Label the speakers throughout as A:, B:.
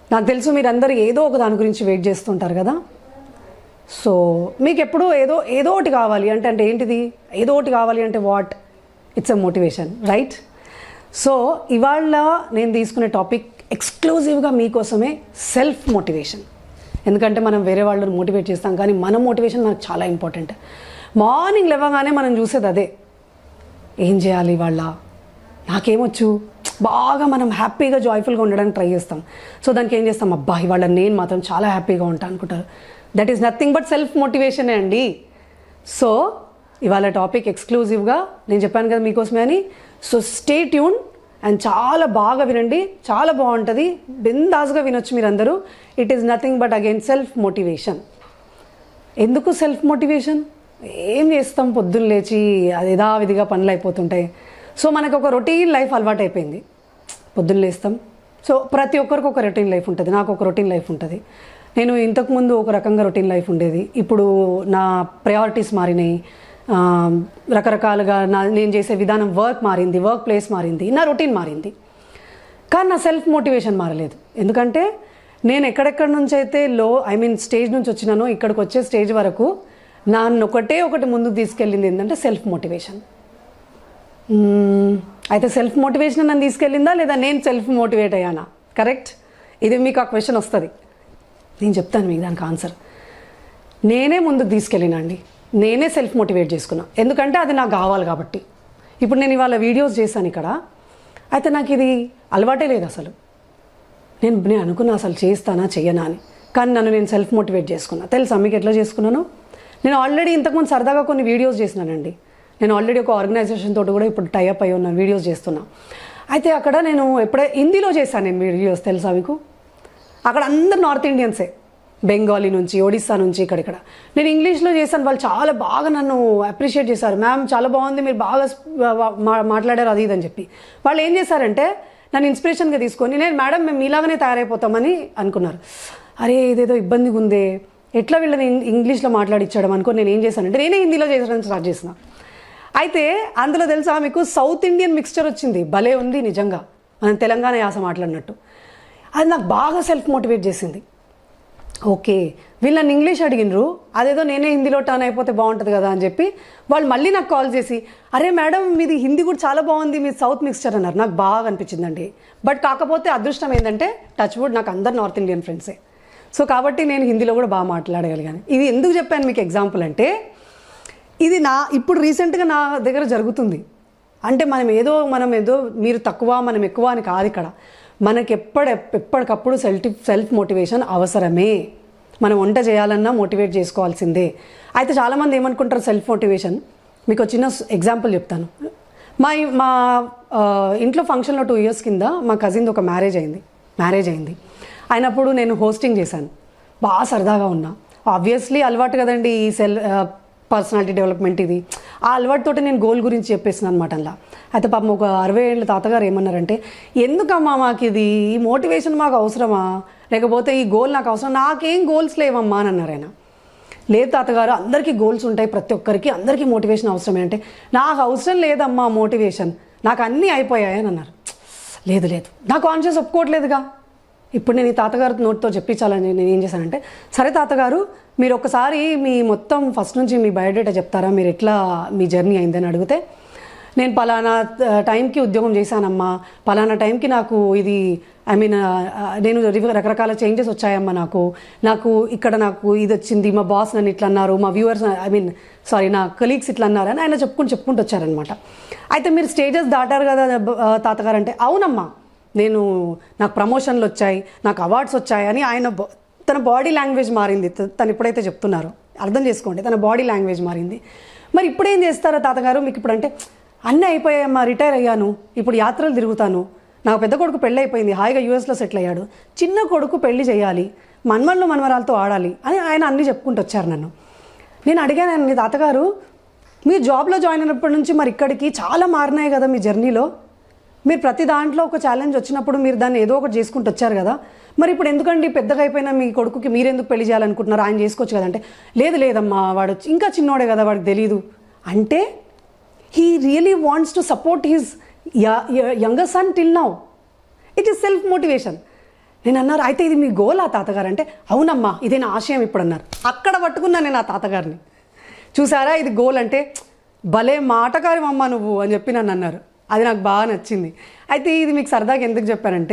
A: నాకు తెలుసు మీరందరూ ఏదో ఒక దాని గురించి వెయిట్ చేస్తుంటారు కదా సో మీకు ఎప్పుడు ఏదో ఏదో ఒకటి కావాలి అంటే అంటే ఏంటిది ఏదో ఒకటి కావాలి అంటే what it's a motivation right so ఇవాళ నేను తీసుకునే టాపిక్ ఎక్స్క్లూజివ్గా మీకోసమే సెల్ఫ్ మోటివేషన్ ఎందుకంటే మనం వేరే వాళ్ళని మోటివేట్ చేస్తాం కానీ మన మోటివేషన్ మనకు చాలా ఇంపార్టెంట్ మార్నింగ్ లేవగానే మనం చూసేది అదే ఏం చేయాలి వాళ్ళ నాకేమొచ్చు బాగా మనం హ్యాపీగా జాయ్ఫుల్గా ఉండడానికి ట్రై చేస్తాం సో దానికి ఏం చేస్తాం అబ్బా ఇవాళ నేను మాత్రం చాలా హ్యాపీగా ఉంటా అనుకుంటారు that is nothing but self మోటివేషనే అండి సో ఇవాళ టాపిక్ ఎక్స్క్లూజివ్గా నేను చెప్పాను కదా మీకోసమే అని సో స్టే ట్యూన్ అండ్ చాలా బాగా వినండి చాలా బాగుంటుంది బిందాస్గా వినొచ్చు మీరందరూ it is nothing but again self motivation ఎందుకు సెల్ఫ్ మోటివేషన్ ఏం చేస్తాం పొద్దున్న లేచి అది యథావిధిగా పనులు అయిపోతుంటాయి సో మనకు ఒక రొటీన్ లైఫ్ అలవాటు అయిపోయింది పొద్దున్న లేస్తాం సో ప్రతి ఒక్కరికి ఒక రొటీన్ లైఫ్ ఉంటుంది నాకు ఒక రొటీన్ లైఫ్ ఉంటుంది నేను ఇంతకుముందు ఒక రకంగా రొటీన్ లైఫ్ ఉండేది ఇప్పుడు నా ప్రయారిటీస్ మారినాయి ఆ, రకరకాలుగా నా నేను చేసే విధానం వర్క్ మారింది వర్క్ ప్లేస్ మారింది నా రొటీన్ మారింది కానీ నా సెల్ఫ్ మోటివేషన్ మారలేదు ఎందుకంటే నేను ఎక్కడెక్కడి నుంచి అయితే లో ఐ మీన్ స్టేజ్ నుంచి వచ్చినానో ఇక్కడికి వచ్చే స్టేజ్ వరకు నన్ను ఒకటే ఒకటి ముందుకు తీసుకెళ్ళింది ఏంటంటే సెల్ఫ్ మోటివేషన్ మ్మ్. అయితే సెల్ఫ్ మోటివేషన్ నన్ను తీసుకెళ్ళిందా లేదా నేను సెల్ఫ్ మోటివేట్ అయ్యానా కరెక్ట్ ఇది మీకు ఆ క్వశ్చన్ వస్తుంది నేను చెప్తాను మీకు దానికి ఆన్సర్ నేనే ముందుకు తీసుకెళ్ళినండి నేనే సెల్ఫ్ మోటివేట్ చేసుకున్నా ఎందుకంటే అది నాకు కావాలి కాబట్టి ఇప్పుడు నేను ఇవాళ వీడియోస్ చేశాను ఇక్కడ అయితే నాకు ఇది అలవాటే లేదు అసలు నేను నేను అనుకున్నా అసలు చేస్తానా చెయ్యనా అని కానీ నన్ను నేను సెల్ఫ్ మోటివేట్ చేసుకున్నా తెలుసా మీకు ఎట్లా చేసుకున్నాను నేను ఆల్రెడీ ఇంతకుముందు సరదాగా కొన్ని వీడియోస్ చేసినానండి నేను ఆల్రెడీ ఒక ఆర్గనైజేషన్ తోటి కూడా ఇప్పుడు టైఅప్ అయి ఉన్నాను వీడియోస్ చేస్తున్నా అయితే అక్కడ నేను ఎప్పుడే హిందీలో చేశాను నేను వీడియోస్ తెలుసా మీకు అక్కడ అందరు నార్త్ ఇండియన్సే బెంగాలీ నుంచి ఒడిస్సా నుంచి ఇక్కడిక్కడ నేను ఇంగ్లీష్లో చేశాను వాళ్ళు చాలా బాగా నన్ను అప్రిషియేట్ చేశారు మ్యామ్ చాలా బాగుంది మీరు బాగా స్ప- మా- మాట్లాడారు అది ఇది అని చెప్పి వాళ్ళు ఏం చేశారంటే నన్ను ఇన్స్పిరేషన్గా తీసుకొని నేను మేడం మేము మీలాగానే తయారైపోతామని అనుకున్నారు అరే ఇదేదో ఇబ్బందిగా ఉందే ఎట్లా వీళ్ళని ఇం- ఇంగ్లీష్లో మాట్లాడిచ్చాడం అనుకో నేను ఏం చేశానంటే నేనే హిందీలో చేసడానికి స్టార్ట్ చేసిన అయితే అందులో తెలుసా మీకు సౌత్ ఇండియన్ మిక్స్చర్ వచ్చింది భలే ఉంది నిజంగా మనం తెలంగాణ యాస మాట్లాడినట్టు అది నాకు బాగా సెల్ఫ్ మోటివేట్ చేసింది ఓకే వీళ్ళని ఇంగ్లీష్ అడిగినరు అదేదో నేనే హిందీలో టర్న్ అయిపోతే బాగుంటుంది కదా అని చెప్పి వాళ్ళు మళ్ళీ నాకు కాల్ చేసి అరే మేడం మీది హిందీ కూడా చాలా బాగుంది మీ సౌత్ మిక్స్చర్ అన్నారు నాకు బాగా అనిపించిందండి బట్ కాకపోతే అదృష్టం ఏంటంటే టచ్ వుడ్ నాకు అందరు నార్త్ ఇండియన్ ఫ్రెండ్సే సో కాబట్టి నేను హిందీలో కూడా బాగా మాట్లాడగలిగాను ఇది ఎందుకు చెప్పాను మీకు ఎగ్జాంపుల్ అంటే ఇది నా ఇప్పుడు రీసెంట్గా నా దగ్గర జరుగుతుంది అంటే మనం ఏదో మనం ఏదో మీరు తక్కువ మనం ఎక్కువ అని కాదు ఇక్కడ మనకి ఎప్పటి ఎప్పటికప్పుడు సెల్ఫ్ సెల్ఫ్ మోటివేషన్ అవసరమే మనం వంట చేయాలన్నా మోటివేట్ చేసుకోవాల్సిందే అయితే చాలామంది ఏమనుకుంటారు సెల్ఫ్ మోటివేషన్ మీకు ఒక చిన్న ఎగ్జాంపుల్ చెప్తాను మా మా ఆ, ఇంట్లో ఫంక్షన్లో టూ ఇయర్స్ కింద మా కజిన్ది ఒక మ్యారేజ్ అయింది మ్యారేజ్ అయింది అయినప్పుడు నేను హోస్టింగ్ చేశాను బాగా సరదాగా ఉన్నా ఆబ్వియస్లీ అలవాటు కదండి ఈ సెల్ పర్సనాలిటీ డెవలప్మెంట్ ఇది ఆ అలవాటుతోటి నేను గోల్ గురించి చెప్పేసిన అనమాట అలా అయితే పాపం ఒక అరవై ఏళ్ళ తాతగారు ఏమన్నారంటే ఎందుకమ్మా మాకు ఇది ఈ మోటివేషన్ మాకు అవసరమా లేకపోతే ఈ గోల్ నాకు అవసరం నాకేం గోల్స్ లేవమ్మా అని అన్నారు ఆయన లేదు తాతగారు అందరికీ గోల్స్ ఉంటాయి ప్రతి ఒక్కరికి అందరికీ మోటివేషన్ అవసరమే అంటే నాకు అవసరం లేదమ్మా మోటివేషన్ నాకు అన్నీ అయిపోయాయి అని అన్నారు లేదు లేదు నా కాన్షియస్ ఒప్పుకోవట్లేదుగా ఇప్పుడు నేను ఈ తాతగారు నోటితో చెప్పించాలని నేను ఏం చేశానంటే సరే తాతగారు మీరు ఒకసారి మీ మొత్తం ఫస్ట్ నుంచి మీ బయోడేటా చెప్తారా మీరు ఎట్లా మీ జర్నీ అయిందని అడిగితే నేను పలానా ఆ, టైంకి ఉద్యోగం చేశానమ్మా పలానా టైంకి నాకు ఇది ఐ మీన్ నేను రివ- రకరకాల చేంజెస్ వచ్చాయమ్మా నాకు నాకు ఇక్కడ నాకు ఇది వచ్చింది మా బాస్ నన్ను ఇట్లా అన్నారు మా వ్యూవర్స్ ఐ మీన్ సారీ నా కలీగ్స్ ఇట్లా అన్నారు అని ఆయన చెప్పుకుంటూ చెప్పుకుంటూ వచ్చారనమాట అయితే మీరు స్టేజెస్ దాటారు కదా ఆ, తాతగారు అంటే అవునమ్మా నేను నాకు ప్రమోషన్లు వచ్చాయి నాకు అవార్డ్స్ వచ్చాయి అని ఆయన బ- తన బాడీ లాంగ్వేజ్ మారింది త- తను ఎప్పుడైతే చెప్తున్నారో అర్థం చేసుకోండి తన బాడీ లాంగ్వేజ్ మారింది మరి ఇప్పుడు ఏం చేస్తారో తాతగారు మీకు ఇప్పుడు అంటే అన్నీ అయిపోయాయమ్మా రిటైర్ అయ్యాను ఇప్పుడు యాత్రలు తిరుగుతాను నాకు పెద్ద కొడుకు పెళ్ళి అయిపోయింది హాయిగా యూఎస్లో సెటిల్ అయ్యాడు చిన్న కొడుకు పెళ్లి చేయాలి మన్మళ్ళు మనవరాలతో ఆడాలి అని ఆయన అన్నీ చెప్పుకుంటూ వచ్చారు నన్ను నేను అడిగాను మీ తాతగారు మీరు జాబ్లో జాయిన్ అయినప్పటి నుంచి మరి ఇక్కడికి చాలా మారినాయి కదా మీ జర్నీలో మీరు ప్రతి దాంట్లో ఒక ఛాలెంజ్ వచ్చినప్పుడు మీరు దాన్ని ఏదో ఒకటి చేసుకుంటూ వచ్చారు కదా మరి ఇప్పుడు ఎందుకండి పెద్దగా అయిపోయినా మీ కొడుకుకి మీరెందుకు పెళ్లి చేయాలనుకుంటున్నారు ఆయన చేసుకోవచ్చు కదంటే లేదు లేదమ్మా వాడు ఇంకా చిన్నోడే కదా వాడికి తెలియదు అంటే he really wants to support his younger son till now it is self motivation నేను అన్నారు అయితే ఇది మీ గోల్ ఆ తాతగారు అంటే అవునమ్మా ఇదే నా ఆశయం ఇప్పుడు అన్నారు అక్కడ పట్టుకున్నా నేను ఆ తాతగారిని చూసారా ఇది గోల్ అంటే భలే మాటకారి అమ్మ నువ్వు అని చెప్పి నన్ను అన్నారు అది నాకు బాగా నచ్చింది అయితే ఇది మీకు సరదాగా ఎందుకు చెప్పానంటే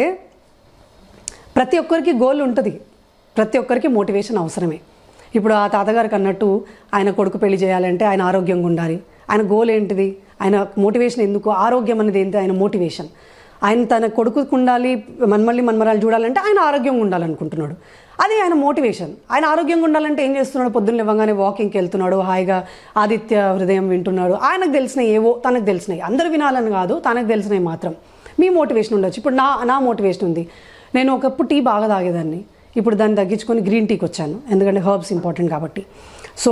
A: ప్రతి ఒక్కరికి గోల్ ఉంటుంది ప్రతి ఒక్కరికి మోటివేషన్ అవసరమే ఇప్పుడు ఆ తాతగారికి అన్నట్టు ఆయన కొడుకు పెళ్లి చేయాలంటే ఆయన ఆరోగ్యంగా ఉండాలి ఆయన గోల్ ఏంటిది ఆయన మోటివేషన్ ఎందుకు ఆరోగ్యం అనేది ఏంటి ఆయన మోటివేషన్ ఆయన తన కొడుకుకు ఉండాలి మన్మల్లి మన్మరాలు చూడాలంటే ఆయన ఆరోగ్యంగా ఉండాలనుకుంటున్నాడు అది ఆయన మోటివేషన్ ఆయన ఆరోగ్యంగా ఉండాలంటే ఏం చేస్తున్నాడు పొద్దున్న లేవగానే వాకింగ్కి వెళ్తున్నాడు హాయిగా ఆదిత్య హృదయం వింటున్నాడు ఆయనకు తెలిసినవి ఏవో తనకు తెలిసినవి అందరు వినాలని కాదు తనకు తెలిసినవి మాత్రం మీ మోటివేషన్ ఉండొచ్చు ఇప్పుడు నా నా మోటివేషన్ ఉంది నేను ఒకప్పుడు టీ బాగా తాగేదాన్ని ఇప్పుడు దాన్ని తగ్గించుకొని గ్రీన్ టీకి వచ్చాను ఎందుకంటే హర్బ్స్ ఇంపార్టెంట్ కాబట్టి సో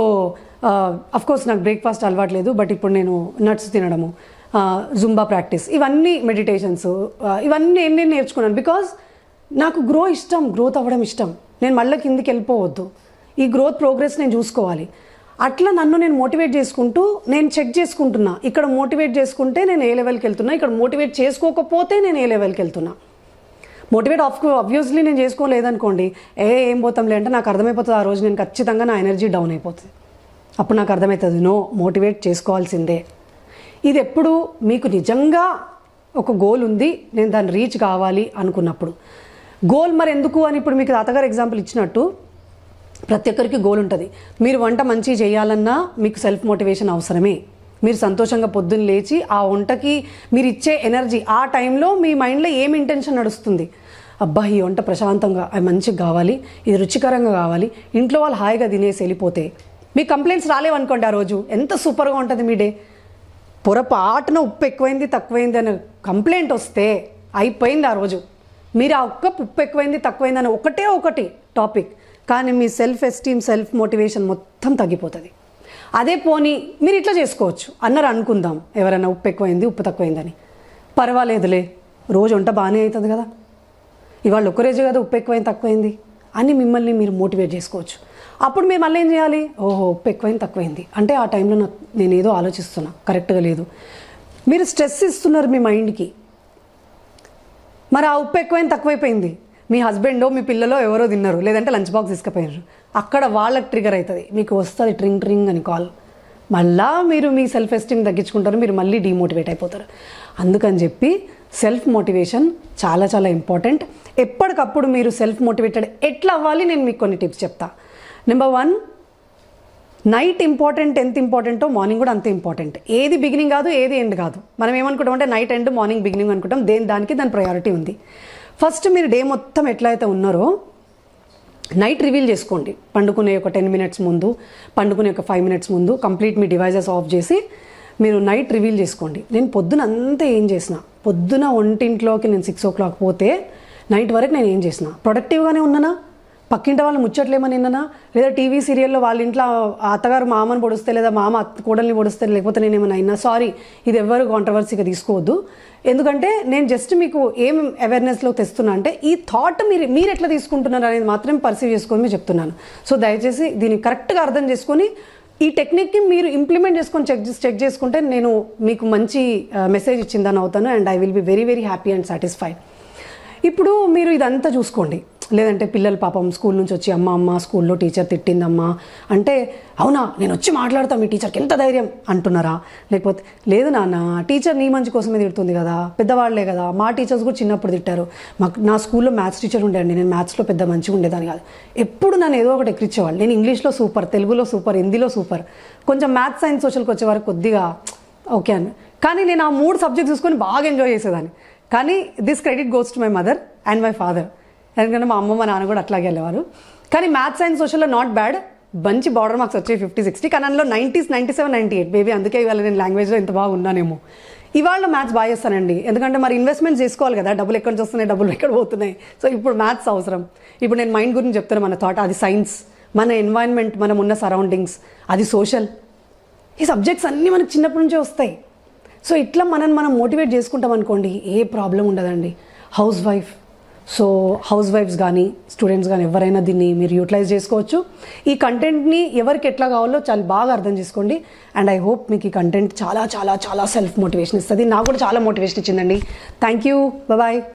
A: అఫ్ కోర్స్ నాకు బ్రేక్ఫాస్ట్ అలవాట్లేదు బట్ ఇప్పుడు నేను నట్స్ తినడము జుంబా ప్రాక్టీస్ ఇవన్నీ మెడిటేషన్స్ ఇవన్నీ నేను నేను నేర్చుకున్నాను బికాజ్ నాకు గ్రో ఇష్టం గ్రోత్ అవ్వడం ఇష్టం నేను మళ్ళీ కిందికి వెళ్ళిపోవద్దు ఈ గ్రోత్ ప్రోగ్రెస్ నేను చూసుకోవాలి అట్లా నన్ను నేను మోటివేట్ చేసుకుంటూ నేను చెక్ చేసుకుంటున్నా ఇక్కడ మోటివేట్ చేసుకుంటే నేను ఏ లెవెల్కి వెళ్తున్నా ఇక్కడ మోటివేట్ చేసుకోకపోతే నేను ఏ లెవెల్కి వెళ్తున్నా మోటివేట్ ఆఫ్ ఆబ్వియస్లీ నేను చేసుకోలేదనుకోండి ఏ ఏం పోతాంలే అంటే నాకు అర్థమైపోతుంది ఆ రోజు నేను ఖచ్చితంగా నా ఎనర్జీ డౌన్ అయిపోతుంది అప్పుడు నాకు అర్థమవుతుంది నో మోటివేట్ చేసుకోవాల్సిందే ఇది ఎప్పుడు మీకు నిజంగా ఒక గోల్ ఉంది నేను దాన్ని రీచ్ కావాలి అనుకున్నప్పుడు గోల్ మరి ఎందుకు అని ఇప్పుడు మీకు తాతగారు ఎగ్జాంపుల్ ఇచ్చినట్టు ప్రతి ఒక్కరికి గోల్ ఉంటుంది మీరు వంట మంచి చేయాలన్నా మీకు సెల్ఫ్ మోటివేషన్ అవసరమే మీరు సంతోషంగా పొద్దున్న లేచి ఆ వంటకి మీరు ఇచ్చే ఎనర్జీ ఆ టైంలో మీ మైండ్లో ఏం ఇంటెన్షన్ నడుస్తుంది అబ్బా ఈ వంట ప్రశాంతంగా అది మంచిగా కావాలి ఇది రుచికరంగా కావాలి ఇంట్లో వాళ్ళు హాయిగా తినేసి వెళ్ళిపోతే మీ కంప్లైంట్స్ రాలేవనుకోండి ఆ రోజు ఎంత సూపర్గా ఉంటుంది మీ డే పొరపాటున ఉప్పు ఎక్కువైంది తక్కువైంది అనే కంప్లైంట్ వస్తే అయిపోయింది ఆ రోజు మీరు ఆ ఒక్క ఉప్పు ఎక్కువైంది తక్కువైంది అని ఒకటే ఒకటి టాపిక్ కానీ మీ సెల్ఫ్ ఎస్టీమ్ సెల్ఫ్ మోటివేషన్ మొత్తం తగ్గిపోతుంది అదే పోనీ మీరు ఇట్లా చేసుకోవచ్చు అన్నారు అనుకుందాం ఎవరైనా ఉప్పు ఎక్కువైంది ఉప్పు తక్కువైందని పర్వాలేదులే రోజు వంట బాగానే అవుతుంది కదా ఇవాళ ఒక్కరోజు కదా ఉప్పు ఎక్కువైంది తక్కువైంది అని మిమ్మల్ని మీరు మోటివేట్ చేసుకోవచ్చు అప్పుడు మీరు మళ్ళీ ఏం చేయాలి ఓహో ఉప్పు ఎక్కువైంది తక్కువైంది అంటే ఆ టైంలో నాకు నేను ఏదో ఆలోచిస్తున్నా కరెక్ట్గా లేదు మీరు స్ట్రెస్ ఇస్తున్నారు మీ మైండ్కి మరి ఆ ఉప్పు ఎక్కువైంది తక్కువైపోయింది మీ హస్బెండో మీ పిల్లలో ఎవరో తిన్నారు లేదంటే లంచ్ బాక్స్ తీసుకుపోయారు అక్కడ వాళ్ళకి ట్రిగర్ అవుతుంది మీకు వస్తుంది ట్రింగ్ ట్రింగ్ అని కాల్ మళ్ళా మీరు మీ సెల్ఫ్ ఎస్టీమ్ తగ్గించుకుంటారు మీరు మళ్ళీ డిమోటివేట్ అయిపోతారు అందుకని చెప్పి సెల్ఫ్ మోటివేషన్ చాలా చాలా ఇంపార్టెంట్ ఎప్పటికప్పుడు మీరు సెల్ఫ్ మోటివేటెడ్ ఎట్లా అవ్వాలి నేను మీకు కొన్ని టిప్స్ చెప్తా నెంబర్ వన్ నైట్ ఇంపార్టెంట్ ఎంత ఇంపార్టెంటో మార్నింగ్ కూడా అంతే ఇంపార్టెంట్ ఏది బిగినింగ్ కాదు ఏది ఎండ్ కాదు మనం ఏమనుకుంటాం అంటే నైట్ ఎండ్ మార్నింగ్ బిగినింగ్ అనుకుంటాం దేని దానికి దాని ప్రయారిటీ ఉంది ఫస్ట్ మీరు డే మొత్తం ఎట్లా అయితే ఉన్నారో నైట్ రివీల్ చేసుకోండి పండుకునే ఒక టెన్ మినిట్స్ ముందు పండుకునే ఒక ఫైవ్ మినిట్స్ ముందు కంప్లీట్ మీ డివైజెస్ ఆఫ్ చేసి మీరు నైట్ రివీల్ చేసుకోండి నేను పొద్దున అంతా ఏం చేసిన పొద్దున ఒంటింట్లోకి నేను సిక్స్ ఓ క్లాక్ పోతే నైట్ వరకు నేను ఏం చేసిన ప్రొడక్టివ్గానే ఉన్నానా పక్కింటి వాళ్ళు ముచ్చట్లేమని విన్నానా లేదా టీవీ సీరియల్లో వాళ్ళ ఇంట్లో ఆ అత్తగారు మామని పొడిస్తే లేదా మామ అత్త కోడల్ని పొడిస్తే లేకపోతే నేను ఏమైనా అయినా సారీ ఇది ఎవ్వరు కాంట్రవర్సీగా తీసుకోవద్దు ఎందుకంటే నేను జస్ట్ మీకు ఏం అవేర్నెస్లో తెస్తున్నా అంటే ఈ థాట్ మీరు మీరు ఎట్లా తీసుకుంటున్నారు అనేది మాత్రం పర్సీవ్ చేసుకొని మీరు చెప్తున్నాను సో దయచేసి దీన్ని కరెక్ట్గా అర్థం చేసుకొని ఈ టెక్నిక్ని మీరు ఇంప్లిమెంట్ చేసుకొని చెక్ చెక్ చేసుకుంటే నేను మీకు మంచి మెసేజ్ ఇచ్చిందని అవుతాను and I will be very very happy and satisfied ఇప్పుడు మీరు ఇదంతా చూసుకోండి లేదంటే పిల్లలు పాపం స్కూల్ నుంచి వచ్చి అమ్మ అమ్మ స్కూల్లో టీచర్ తిట్టిందమ్మా అంటే అవునా నేను వచ్చి మాట్లాడతాను మీ టీచర్కి ఎంత ధైర్యం అంటున్నారా లేకపోతే లేదు నాన్న టీచర్ నీ మంచి కోసమే తిడుతుంది కదా పెద్దవాళ్లే కదా మా టీచర్స్ కూడా చిన్నప్పుడు తిట్టారు మాకు నా స్కూల్లో మ్యాథ్స్ టీచర్ ఉండేయండి నేను మ్యాథ్స్లో పెద్ద మంచిగా ఉండేదాన్ని కాదు ఎప్పుడు నన్ను ఏదో ఒకటి ఎక్కించేవాళ్ళు నేను ఇంగ్లీష్లో సూపర్ తెలుగులో సూపర్ హిందీలో సూపర్ కొంచెం మ్యాథ్స్ సైన్స్ సోషల్కి వచ్చే వరకు కొద్దిగా ఓకే అని కానీ నేను ఆ మూడు సబ్జెక్ట్స్ చూసుకొని బాగా ఎంజాయ్ చేసేదాన్ని కానీ this credit goes to my mother and my father ఎందుకంటే మా అమ్మ మా నాన్న కూడా అట్లాగే వెళ్ళేవారు కానీ మ్యాథ్స్ అండ్ సోషల్లో నాట్ బ్యాడ్ మంచి బార్డర్ మార్క్స్ వచ్చాయి ఫిఫ్టీ సిక్స్టీ కానీ అందులో nineties ninety seven ninety eight baby అందుకే ఇవాళ నేను లాంగ్వేజ్లో ఇంత బాగా ఉన్నానేమో ఇవాళ మ్యాథ్స్ బాగా చేస్తానండి ఎందుకంటే మరి ఇన్వెస్ట్మెంట్ చేసుకోవాలి కదా డబ్బులు ఎక్కడి నుంచి వస్తున్నాయి డబ్బులు ఎక్కడ పోతున్నాయి సో ఇప్పుడు మ్యాథ్స్ అవసరం ఇప్పుడు నేను మైండ్ గురించి చెప్తాను మన థాట్ అది సైన్స్ మన ఎన్వైరన్మెంట్ మనం ఉన్న సరౌండింగ్స్ అది సోషల్ ఈ సబ్జెక్ట్స్ అన్నీ మనకు చిన్నప్పటి నుంచే వస్తాయి సో ఇట్లా మనం మనం మోటివేట్ చేసుకుంటాం అనుకోండి ఏ ప్రాబ్లం ఉండదండి హౌస్ వైఫ్ సో హౌస్ వైఫ్స్ కానీ స్టూడెంట్స్ కానీ ఎవరైనా దీన్ని మీరు యూటిలైజ్ చేసుకోవచ్చు ఈ కంటెంట్ని ఎవరికి ఎట్లా కావాలో చాలా బాగా అర్థం చేసుకోండి అండ్ ఐ హోప్ మీకు ఈ కంటెంట్ చాలా చాలా చాలా సెల్ఫ్ మోటివేషన్ ఇస్తుంది నాకు కూడా చాలా మోటివేషన్ ఇచ్చిందండి థ్యాంక్ యూ బాయ్